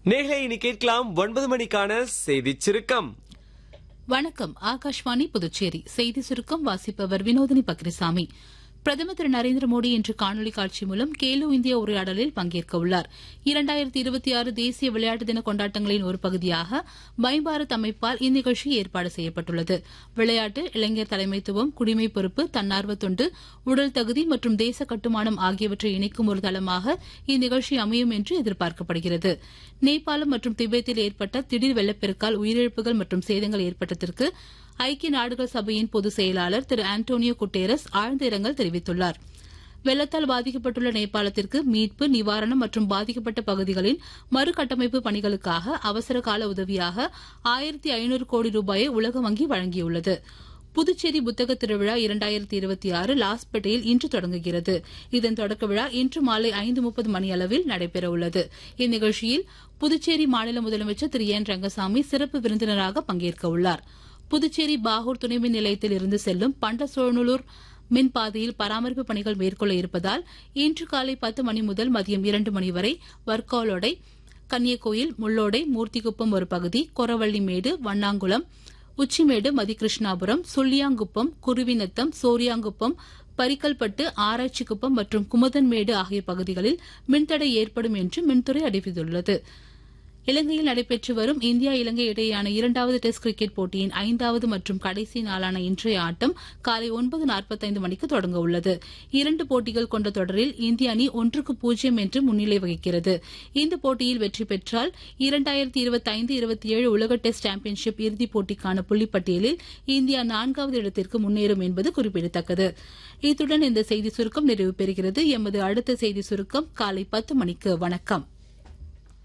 நேர்களை இனி கேட்கலாம் ஒன்பது மணிக்கான செய்தி சுருக்கம் வணக்கம் ஆகாஷ்வாணி புதுச்சேரி செய்தி சுருக்கம் வாசிப்பவர் வினோதினி பக்ரிசாமி பிரதமர் திரு நரேந்திர மோடி இன்று காணொலி காட்சி மூலம் கேலோ இந்தியா உரையாடலில் பங்கேற்க உள்ளார் இரண்டாயிரத்தி இருபத்தி ஆறு தேசிய விளையாட்டு தின கொண்டாட்டங்களின் ஒரு பகுதியாக மை பாரத் அமைப்பால் இந்நிகழ்ச்சி ஏற்பாடு செய்யப்பட்டுள்ளது விளையாட்டு இளைஞர் தலைமைத்துவம் குடிமை பொறுப்பு தன்னார்வ தொண்டு உடல் தகுதி மற்றும் தேச கட்டுமானம் ஆகியவற்றை இணைக்கும் ஒரு தளமாக இந்நிகழ்ச்சி அமையும் என்று எதிர்பார்க்கப்படுகிறது நேபாளம் மற்றும் திபெத்தில் ஏற்பட்ட திடீர் வெள்ளப்பெருக்கால் உயிரிழப்புகள் மற்றும் சேதங்கள் ஏற்பட்டதற்கு ஐக்கிய நாடுகள் சபையின் பொதுச் செயலாளர் திரு ஆண்டோனியோ குட்டேரஸ் ஆழ்ந்த இரங்கல் தெரிவித்துள்ளார் வெள்ளத்தால் பாதிக்கப்பட்டுள்ள நேபாளத்திற்கு மீட்பு நிவாரணம் மற்றும் பாதிக்கப்பட்ட பகுதிகளின் மறுகட்டமைப்பு பணிகளுக்காக அவசர கால உதவியாக ஆயிரத்தி ஐநூறு கோடி ரூபாயை உலக வங்கி வழங்கியுள்ளது புதுச்சேரி புத்தக திருவிழா இரண்டாயிரத்தி இருபத்தி ஆறு லாஸ்பேட்டையில் இன்று தொடங்குகிறது இதன் தொடக்க விழா இன்று மாலை ஐந்து முப்பது மணியளவில் நடைபெறவுள்ளது இந்நிகழ்ச்சியில் புதுச்சேரி மாநில முதலமைச்சர் திரு என் ரங்கசாமி சிறப்பு விருந்தினராக பங்கேற்க உள்ளார் புதுச்சேரி பாகூர் துணைமின் நிலையத்தில் இருந்து செல்லும் பண்டசோழனூர் மின் பாதையில் பராமரிப்பு பணிகள் மேற்கொள்ள இருப்பதால் இன்று காலை பத்து மணி முதல் மதியம் இரண்டு மணி வரை வர்க்காலோடை கன்னியகோயில் முள்ளோடை மூர்த்திகுப்பம் ஒரு பகுதி கொரவள்ளிமேடு வண்ணாங்குளம் உச்சிமேடு மதிகிருஷ்ணாபுரம் சுள்ளியாங்குப்பம் குருவிநத்தம் சோரியாங்குப்பம் பரிக்கல்பட்டு ஆராய்ச்சிக்குப்பம் மற்றும் குமுதன்மேடு ஆகிய பகுதிகளில் மின்தடை ஏற்படும் என்று மின்துறை அறிவித்துள்ளது இலங்கையில் நடைபெற்று வரும் இந்தியா இலங்கை இடையேயான இரண்டாவது டெஸ்ட் கிரிக்கெட் போட்டியின் ஐந்தாவது மற்றும் கடைசி நாளான இன்றைய ஆட்டம் காலை ஒன்பது நாற்பத்தைந்து மணிக்கு தொடங்க உள்ளது இரண்டு போட்டிகள் கொண்ட தொடரில் இந்திய அணி ஒன்றுக்கு பூஜ்ஜியம் என்று முன்னிலை வகிக்கிறது இந்த போட்டியில் வெற்றி பெற்றால் இரண்டாயிரத்தி இருபத்தைந்து இருபத்தி ஏழு உலக டெஸ்ட் சாம்பியன்ஷிப் இறுதிப் போட்டிக்கான புள்ளிப்பட்டியலில் இந்தியா நான்காவது இடத்திற்கு முன்னேறும் என்பது குறிப்பிடத்தக்கது இத்துடன் இந்த செய்தி சுருக்கம் நிறைவு பெறுகிறது எமது அடுத்த செய்தி சுருக்கம் காலை பத்து மணிக்கு வணக்கம்